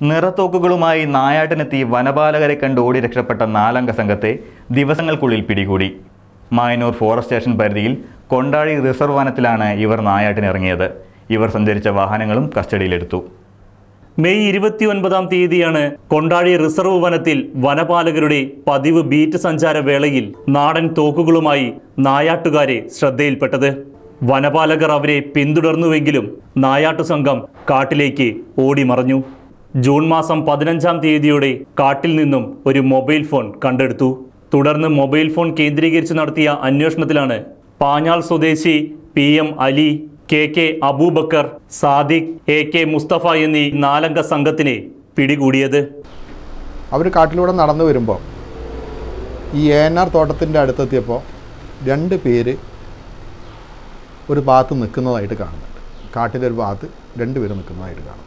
നിറത്തോക്കുകളുമായി നായാട്ടിനെത്തി വനപാലകരെ കണ്ട് ഓടി രക്ഷപ്പെട്ട നാലംഗ സംഘത്തെ ദിവസങ്ങൾക്കുള്ളിൽ പിടികൂടി മായനൂർ ഫോറസ്റ്റ് സ്റ്റേഷൻ പരിധിയിൽ കൊണ്ടാഴി റിസർവ് വനത്തിലാണ് ഇവർ നായാട്ടിനിറങ്ങിയത് ഇവർ സഞ്ചരിച്ച വാഹനങ്ങളും കസ്റ്റഡിയിലെടുത്തു മെയ് ഇരുപത്തിയൊൻപതാം തീയതിയാണ് കൊണ്ടാഴി റിസർവ് വനത്തിൽ വനപാലകരുടെ പതിവ് ബീറ്റ് സഞ്ചാര വേളയിൽ നാടൻ തോക്കുകളുമായി നായാട്ടുകാരെ ശ്രദ്ധയിൽപ്പെട്ടത് വനപാലകർ അവരെ പിന്തുടർന്നുവെങ്കിലും നായാട്ടു സംഘം കാട്ടിലേക്ക് ഓടിമറഞ്ഞു ജൂൺ മാസം പതിനഞ്ചാം തീയതിയോടെ കാട്ടിൽ നിന്നും ഒരു മൊബൈൽ ഫോൺ കണ്ടെടുത്തു തുടർന്ന് മൊബൈൽ ഫോൺ കേന്ദ്രീകരിച്ച് നടത്തിയ അന്വേഷണത്തിലാണ് പാഞ്ഞാൾ സ്വദേശി P M Ali K K Aboobacker Sadiq A K Musthafa എന്നീ നാലംഗ സംഘത്തിനെ പിടികൂടിയത് അവർ കാട്ടിലൂടെ നടന്നു വരുമ്പോൾ ഈ എ എൻ ആർ തോട്ടത്തിൻ്റെ അടുത്തെത്തിയപ്പോൾ രണ്ട് പേര് ഒരു ഭാഗത്ത് നിൽക്കുന്നതായിട്ട് കാണുന്നുണ്ട് കാട്ടിൻ്റെ ഒരു ഭാഗത്ത് രണ്ട് പേര് നിൽക്കുന്നതായിട്ട് കാണും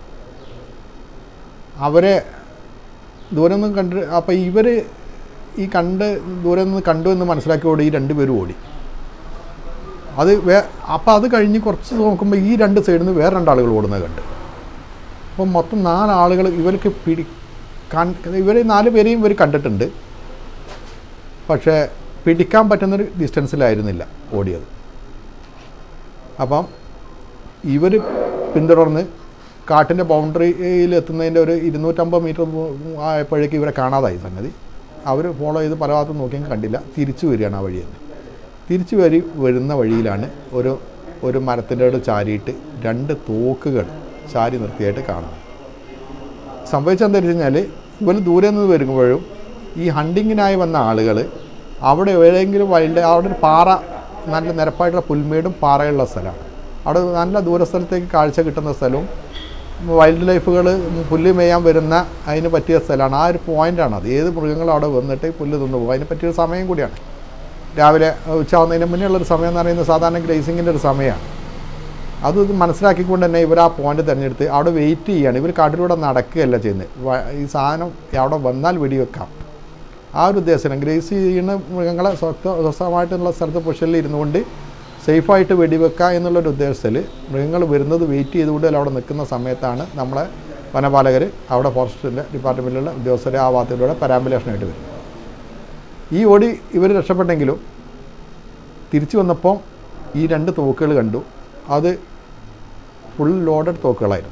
അവരെ ദൂരെ നിന്ന് കണ്ട് അപ്പോൾ ഇവർ ഈ കണ്ട് ദൂരെ നിന്ന് കണ്ടു എന്ന് മനസ്സിലാക്കിയോടെ ഈ രണ്ട് പേരും ഓടി അത് വേ അപ്പോൾ അത് കഴിഞ്ഞ് കുറച്ച് നോക്കുമ്പോൾ ഈ രണ്ട് സൈഡിൽ നിന്ന് വേറെ രണ്ടാളുകൾ ഓടുന്നത് കണ്ട് അപ്പോൾ മൊത്തം നാലാളുകൾ ഇവർക്ക് പിടി കൺ ഇവർ നാല് പേരെയും ഇവർ കണ്ടിട്ടുണ്ട് പക്ഷേ പിടിക്കാൻ പറ്റുന്നൊരു ഡിസ്റ്റൻസിലായിരുന്നില്ല ഓടിയത് അപ്പം ഇവർ പിന്തുടർന്ന് കാട്ടിൻ്റെ ബൗണ്ടറിയിൽ എത്തുന്നതിൻ്റെ ഒരു ഇരുന്നൂറ്റമ്പത് മീറ്റർ ആയപ്പോഴേക്ക് ഇവരെ കാണാതായി സംഗതി അവർ ഫോളോ ചെയ്ത് പല ഭാഗത്തും നോക്കിയും കണ്ടില്ല തിരിച്ചു വരികയാണ് ആ വഴി തന്നെ തിരിച്ചു വരി വരുന്ന വഴിയിലാണ് ഒരു ഒരു മരത്തിൻ്റെ അവിടെ ചാരിയിട്ട് രണ്ട് തോക്കുകൾ ചാരി നിർത്തിയായിട്ട് കാണുന്നത് സംഭവിച്ചെന്താ വെച്ച് കഴിഞ്ഞാൽ ഇവർ ദൂരെ നിന്ന് വരുമ്പോഴും ഈ ഹണ്ടിങ്ങിനായി വന്ന ആളുകൾ അവിടെ എവിടെയെങ്കിലും വൈൽഡ് അവിടെ ഒരു പാറ നല്ല നിരപ്പായിട്ടുള്ള പുൽമേടും പാറയുള്ള സ്ഥലമാണ് അവിടെ നല്ല ദൂരസ്ഥലത്തേക്ക് കാഴ്ച കിട്ടുന്ന സ്ഥലവും വൈൽഡ് ലൈഫുകൾ പുല്ല് മേയാൻ വരുന്ന അതിന് പറ്റിയ സ്ഥലമാണ് ആ ഒരു പോയിൻ്റാണ് അത് ഏത് മൃഗങ്ങളും അവിടെ വന്നിട്ട് പുല്ല് തിന്നു പോകും അതിന് പറ്റിയൊരു സമയം കൂടിയാണ് രാവിലെ ഉച്ചയാവുന്നതിന് മുന്നേ ഉള്ളൊരു സമയം എന്ന് പറയുന്നത് സാധാരണ ഗ്രേസിങ്ങിൻ്റെ ഒരു സമയമാണ് അത് ഇത് മനസ്സിലാക്കിക്കൊണ്ട് തന്നെ ഇവർ ആ പോയിന്റ് തിരഞ്ഞെടുത്ത് അവിടെ വെയിറ്റ് ചെയ്യാണ് ഇവർ കാട്ടിലൂടെ നടക്കുകയല്ല ചെയ്യുന്നത് വ- ഈ സാധനം അവിടെ വന്നാൽ വെടിവെക്കാം ആ ഒരു ഉദ്ദേശം ഗ്രേസ് ചെയ്യുന്ന മൃഗങ്ങളെ സ്വസ്ഥ സ്വസ്ഥമായിട്ടുള്ള സ്ഥലത്ത് പൊഷനിൽ ഇരുന്നുകൊണ്ട് സേഫായിട്ട് വെടിവെക്കുക എന്നുള്ളൊരു ഉദ്ദേശത്തിൽ മൃഗങ്ങൾ വരുന്നത് വെയിറ്റ് ചെയ്തുകൊണ്ട് അവിടെ നിൽക്കുന്ന സമയത്താണ് നമ്മളെ വനപാലകർ അവിടെ ഫോറസ്റ്റിൻ്റെ ഡിപ്പാർട്ട്മെൻറ്റിലുള്ള ഉദ്യോഗസ്ഥരെ ആ ഭാഗത്തിലൂടെ പരാമ്പുലേഷനായിട്ട് വരും ഈ ഓടി ഇവർ രക്ഷപ്പെട്ടെങ്കിലും തിരിച്ചു വന്നപ്പോൾ ഈ രണ്ട് തോക്കുകൾ കണ്ടു അത് ഫുൾ ലോഡഡ് തോക്കുകളായിരുന്നു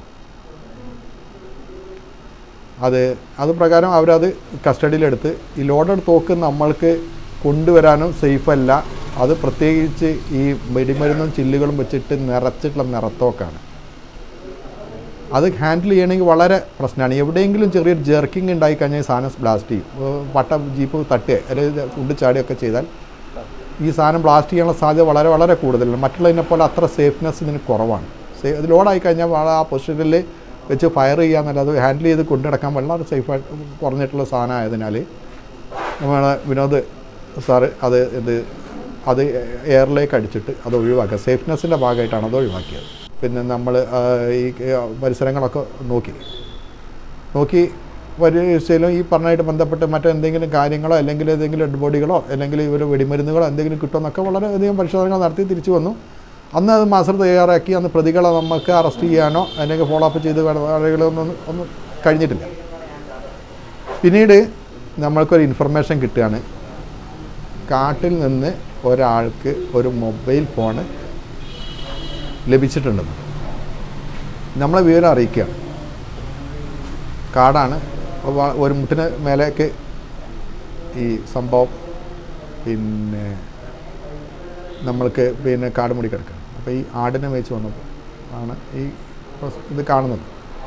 അത് അത് പ്രകാരം അവരത് കസ്റ്റഡിയിലെടുത്ത് ഈ ലോഡഡ് തോക്ക് നമ്മൾക്ക് കൊണ്ടുവരാനും സേഫല്ല അത് പ്രത്യേകിച്ച് ഈ വെടിമരുന്നും ചില്ലുകളും വെച്ചിട്ട് നിറച്ചിട്ടുള്ള നിറത്തോക്കാണ് അത് ഹാൻഡിൽ ചെയ്യണമെങ്കിൽ വളരെ പ്രശ്നമാണ് എവിടെയെങ്കിലും ചെറിയൊരു ജെർക്കിംഗ് ഉണ്ടായി കഴിഞ്ഞാൽ ഈ സാധനം ബ്ലാസ്റ്റ് ചെയ്യും ഏർ പട്ട ജീപ്പ് തട്ടുക അല്ലെങ്കിൽ കുണ്ട് ചാടുകയൊക്കെ ചെയ്താൽ ഈ സാധനം ബ്ലാസ്റ്റ് ചെയ്യാനുള്ള സാധ്യത വളരെ വളരെ കൂടുതലാണ് മറ്റുള്ളതിനെ പോലെ അത്ര സേഫ്നെസ് ഇതിന് കുറവാണ് സേ ഇത് ലോഡായി കഴിഞ്ഞാൽ വള- ആ പൊസിഷനിൽ വെച്ച് ഫയർ ചെയ്യാന്നല്ല അത് ഹാൻഡിൽ ചെയ്ത് കൊണ്ടുനടക്കാൻ വളരെ സേഫായിട്ട് കുറഞ്ഞിട്ടുള്ള സാധനം ആയതിനാൽ നമ്മളെ വിനോദ് സാറ് അത് ഇത് അത് എയറിലേക്ക് അടിച്ചിട്ട് അത് ഒഴിവാക്കുക സേഫ്നെസ്സിൻ്റെ ഭാഗമായിട്ടാണ് അത് ഒഴിവാക്കിയത് പിന്നെ നമ്മൾ ഈ ആ, പരിസരങ്ങളൊക്കെ നോക്കി നോക്കി പരിശീലനം ഈ പറഞ്ഞായിട്ട് ബന്ധപ്പെട്ട് മറ്റെന്തെങ്കിലും കാര്യങ്ങളോ അല്ലെങ്കിൽ ഏതെങ്കിലും ഡെഡ് ബോഡികളോ അല്ലെങ്കിൽ ഇവർ വെടിമരുന്നുകളോ എന്തെങ്കിലും കിട്ടുമെന്നൊക്കെ വളരെയധികം പരിശോധനകൾ നടത്തി തിരിച്ചു വന്നു അന്ന് അത് മാസ്റ്റർ തയ്യാറാക്കി അന്ന് പ്രതികളെ നമുക്ക് അറസ്റ്റ് ചെയ്യാനോ അല്ലെങ്കിൽ ഫോളോ അപ്പ് ചെയ്ത് നടപടികളൊന്നും ഒന്നും കഴിഞ്ഞിട്ടില്ല പിന്നീട് നമ്മൾക്കൊരു ഇൻഫർമേഷൻ കിട്ടുകയാണ് കാട്ടിൽ നിന്ന് ഒരാൾക്ക് ഒരു മൊബൈൽ ഫോണ് ലഭിച്ചിട്ടുണ്ടെന്ന് നമ്മളെ വിവരം അറിയിക്കുകയാണ് കാടാണ് വ- ഒരു മുട്ടിന് മേലേക്ക് ഈ സംഭവം പിന്നെ നമ്മൾക്ക് പിന്നെ കാട് മൂടി കിടക്കണം അപ്പോൾ ഈ ആടിനെ മേച്ച് വന്നപ്പോൾ ആണ് ഈ പ്രസ്- ഇത് കാണുന്നത്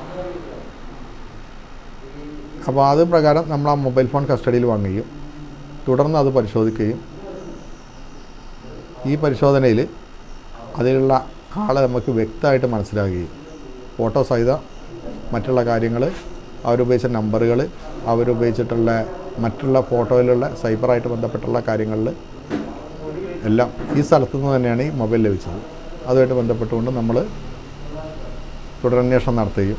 അപ്പോൾ അത് പ്രകാരം നമ്മൾ ആ മൊബൈൽ ഫോൺ കസ്റ്റഡിയിൽ വാങ്ങുകയും തുടർന്ന് അത് പരിശോധിക്കുകയും ഈ പരിശോധനയിൽ അതിലുള്ള ആളെ നമുക്ക് വ്യക്തമായിട്ട് മനസ്സിലാകുകയും ഫോട്ടോ സഹിതം മറ്റുള്ള കാര്യങ്ങൾ അവരുപയോഗിച്ച നമ്പറുകൾ അവരുപയോഗിച്ചിട്ടുള്ള മറ്റുള്ള ഫോട്ടോയിലുള്ള സൈബറായിട്ട് ബന്ധപ്പെട്ടുള്ള കാര്യങ്ങളിൽ എല്ലാം ഈ സ്ഥലത്തു നിന്ന് തന്നെയാണ് ഈ മൊബൈൽ ലഭിച്ചത് അതുമായിട്ട് ബന്ധപ്പെട്ടുകൊണ്ട് നമ്മൾ തുടരന്വേഷണം നടത്തുകയും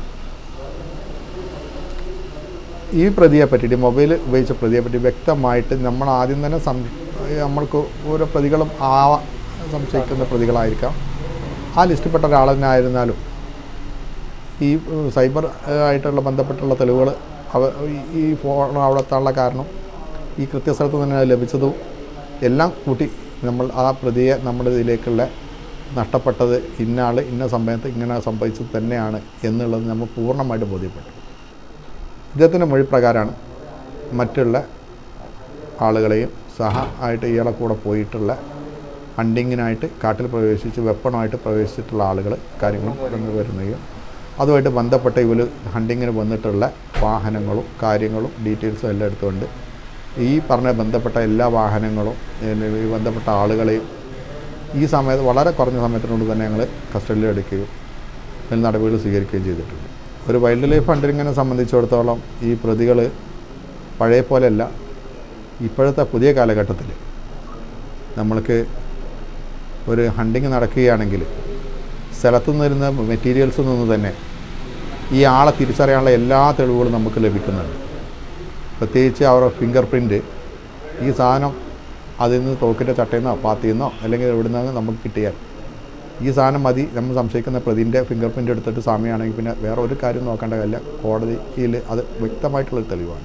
ഈ പ്രതിയെ പറ്റിയിട്ട് മൊബൈൽ ഉപയോഗിച്ച പ്രതിയെ പറ്റി വ്യക്തമായിട്ട് നമ്മൾ ആദ്യം തന്നെ സം നമ്മൾക്ക് ഓരോ പ്രതികളും ആ സംശയിക്കുന്ന പ്രതികളായിരിക്കാം ആ ലിസ്റ്റിൽപ്പെട്ട ഒരാൾ തന്നെ ആയിരുന്നാലും ഈ ഏഹ്, സൈബർ ഏഹ്, ആയിട്ടുള്ള ബന്ധപ്പെട്ടുള്ള തെളിവുകൾ അവ ഈ- ഈ ഫോൺ അവിടെ എത്താനുള്ള കാരണം ഈ കൃത്യസ്ഥലത്ത് തന്നെ അത് ലഭിച്ചതും എല്ലാം കൂട്ടി നമ്മൾ ആ പ്രതിയെ നമ്മുടെ ഇതിലേക്കുള്ള നഷ്ടപ്പെട്ടത് ഇന്ന ആൾ ഇന്ന സമയത്ത് ഇങ്ങനെ സംഭവിച്ചത് തന്നെയാണ് എന്നുള്ളത് നമ്മൾ പൂർണ്ണമായിട്ട് ബോധ്യപ്പെട്ടു ഇദ്ദേഹത്തിൻ്റെ മൊഴി പ്രകാരമാണ് മറ്റുള്ള ആളുകളെയും സഹ ആയിട്ട് ഇയാളെ കൂടെ പോയിട്ടുള്ള ഹണ്ടിങ്ങിനായിട്ട് കാട്ടിൽ പ്രവേശിച്ച് വെപ്പണമായിട്ട് പ്രവേശിച്ചിട്ടുള്ള ആളുകൾ കാര്യങ്ങളും കടന്നു വരുന്നതും അതുമായിട്ട് ബന്ധപ്പെട്ട ഇവർ ഹണ്ടിങ്ങിന് വന്നിട്ടുള്ള വാഹനങ്ങളും കാര്യങ്ങളും ഡീറ്റെയിൽസും എല്ലാം എടുത്തുകൊണ്ട് ഈ പറഞ്ഞ ബന്ധപ്പെട്ട എല്ലാ വാഹനങ്ങളും പിന്നെ ഈ ബന്ധപ്പെട്ട ആളുകളെയും ഈ സമയത്ത് വളരെ കുറഞ്ഞ സമയത്തിനുള്ളിൽ തന്നെ ഞങ്ങൾ കസ്റ്റഡിയിൽ എടുക്കുകയും മേൽ നടപടികൾ സ്വീകരിക്കുകയും ചെയ്തിട്ടുണ്ട് ഒരു വൈൽഡ് ലൈഫ് ഹണ്ടിങ്ങിനെ സംബന്ധിച്ചിടത്തോളം ഈ പ്രതികൾ പഴയ പോലെയല്ല ഇപ്പോഴത്തെ പുതിയ കാലഘട്ടത്തിൽ നമ്മൾക്ക് ഒരു ഹണ്ടിങ് നടക്കുകയാണെങ്കിൽ സ്ഥലത്തു നിന്ന് വരുന്ന മെറ്റീരിയൽസിൽ നിന്ന് തന്നെ ഈ ആളെ തിരിച്ചറിയാനുള്ള എല്ലാ തെളിവുകളും നമുക്ക് ലഭിക്കുന്നുണ്ട് പ്രത്യേകിച്ച് അവരുടെ ഫിംഗർ പ്രിൻറ്റ് ഈ സാധനം അതിൽ നിന്ന് തോക്കിൻ്റെ ചട്ടയിൽ നിന്നോ പാത്തിൽ നിന്നോ അല്ലെങ്കിൽ എവിടെ നിന്നോ നമുക്ക് കിട്ടിയാൽ ഈ സാധനം മതി നമ്മൾ സംശയിക്കുന്ന പ്രതിൻ്റെ ഫിംഗർ പ്രിൻ്റ് എടുത്തിട്ട് സാമ്യമാണെങ്കിൽ പിന്നെ വേറെ ഒരു കാര്യം നോക്കേണ്ട കാര്യമില്ല കോടതിയിൽ അത് വ്യക്തമായിട്ടുള്ളൊരു തെളിവാണ്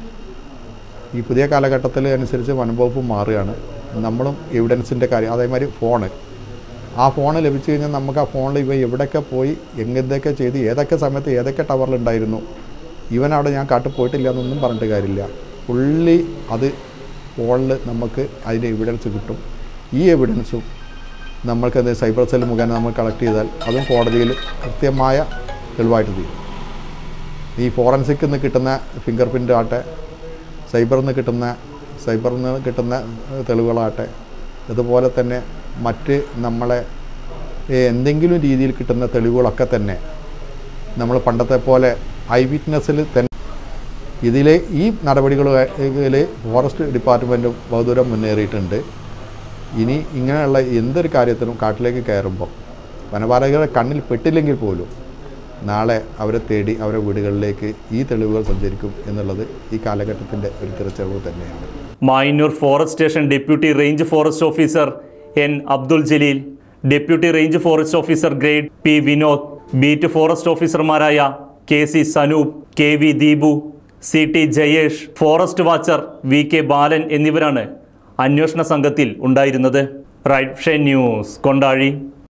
ഈ പുതിയ കാലഘട്ടത്തിൽ അനുസരിച്ച് വനംവകുപ്പ് മാറുകയാണ് നമ്മളും എവിഡൻസിൻ്റെ കാര്യം അതേമാതിരി ഫോണ് ആ ഫോൺ ലഭിച്ചു കഴിഞ്ഞാൽ നമുക്ക് ആ ഫോണിൽ ഇവ എവിടെയൊക്കെ പോയി എങ്ങനെയൊക്കെ ചെയ്ത് ഏതൊക്കെ സമയത്ത് ഏതൊക്കെ ടവറിലുണ്ടായിരുന്നു ഇവൻ അവിടെ ഞാൻ കാട്ടിൽ പോയിട്ടില്ല എന്നൊന്നും പറഞ്ഞിട്ട് കാര്യമില്ല പുള്ളി അത് ഫോണിൽ നമുക്ക് അതിൻ്റെ എവിഡൻസ് കിട്ടും ഈ എവിഡൻസും നമ്മൾക്കത് സൈബർ സെൽ മുഖേന നമ്മൾ കളക്ട് ചെയ്താൽ അതും കോടതിയിൽ കൃത്യമായ തെളിവായിട്ട് തീരും ഈ ഫോറൻസിക്കിൽ നിന്ന് കിട്ടുന്ന ഫിംഗർ പ്രിൻ്റ് ആട്ടെ സൈബറിൽ നിന്ന് കിട്ടുന്ന സൈബറിൽ നിന്ന് കിട്ടുന്ന ഏഹ്, തെളിവുകളാട്ടെ അതുപോലെ തന്നെ മറ്റ് നമ്മളെ ഏഹ്, എന്തെങ്കിലും രീതിയിൽ കിട്ടുന്ന തെളിവുകളൊക്കെ തന്നെ നമ്മൾ പണ്ടത്തെ പോലെ ഐ വിറ്റ്നസ്സിൽ തന്നെ ഇതിലെ ഈ നടപടികളിൽ ഫോറസ്റ്റ് ഡിപ്പാർട്ട്മെൻറ്റും ബഹുദൂരം മുന്നേറിയിട്ടുണ്ട് ഇനി ഇങ്ങനെയുള്ള എന്തൊരു കാര്യത്തിനും കാട്ടിലേക്ക് കയറുമ്പോൾ വനപാലകരുടെ കണ്ണിൽ പെട്ടില്ലെങ്കിൽ പോലും നാളെ അവരെ തേടി അവരുടെ വീടുകളിലേക്ക് ഈ തെളിവുകൾ സഞ്ചരിക്കും എന്നുള്ളത് ഈ കാലഘട്ടത്തിൻ്റെ ഒരു തിരിച്ചറിവ് തന്നെയാണ് Mayannur forest station deputy range forest officer N Abdul Jaleel deputy range forest officer grade P Vinod beat forest ഓഫീസർമാരായ K C Sanoop K V Deepu C T Jayesh forest watcher V K Balan എന്നിവരാണ് അന്വേഷണ സംഘത്തിൽ ഉണ്ടായിരുന്നത് റൈറ്റ് ഷേ ന്യൂസ് കൊണ്ടാഴി